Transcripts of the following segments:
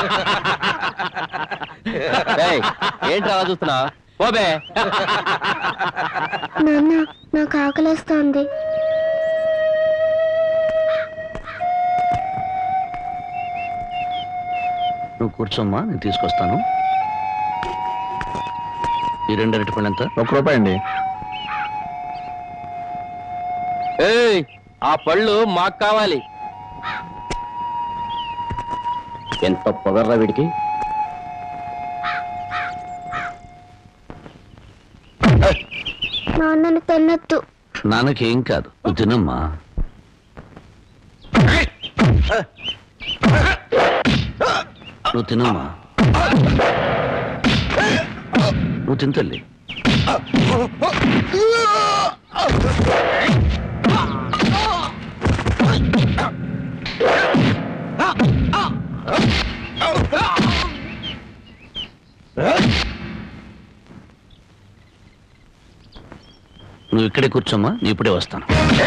ఏయ్, ఏంట్రా అలా చూస్తున్నా ఓబే నాన్న నాకు ఆకలేస్తోంది నువ్వు కూర్చోమ్మా నేను తీసుకొస్తాను ఈ రెండు అరటి పళ్ళు ఎంత ఒక రూపాయి అండి ఏయ్ ఆ పళ్ళు మాకు కావాలి ఎంత పొగర్రా వీడికి నాన్నని తిన్నట్టు నాన్నకేం కాదు నువ్వు తినమ్మా నువ్వు తినమ్మా నువ్వు తింతల్లి నువ్వు ఇక్కడే కూర్చోమ్మా నేను ఇప్పుడే వస్తాను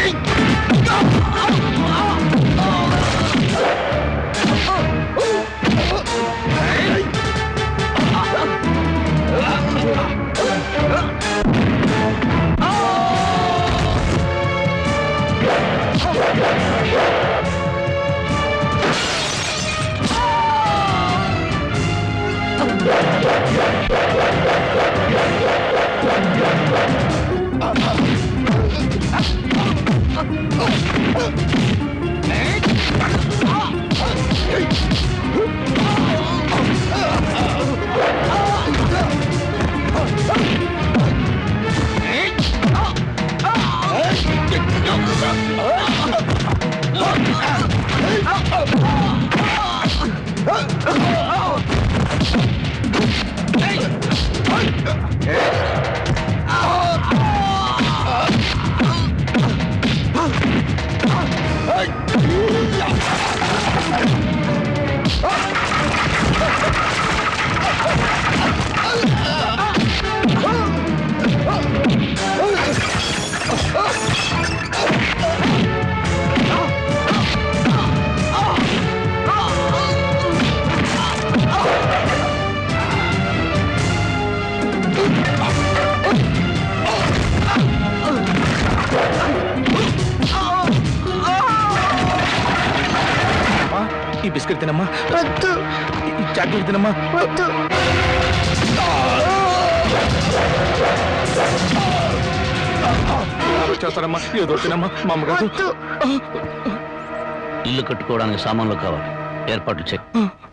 ఈ బిస్కెట్ తినమ్మా వద్దు ఈ చాక్లెట్ తినమ్మా వద్దు చేస్తారమ్మా ఏదో తినమ్మా మా అమ్మగారు వద్దు ఇల్లు కట్టుకోవడానికి సామాన్లు కావాలి ఏర్పాట్లు చేయి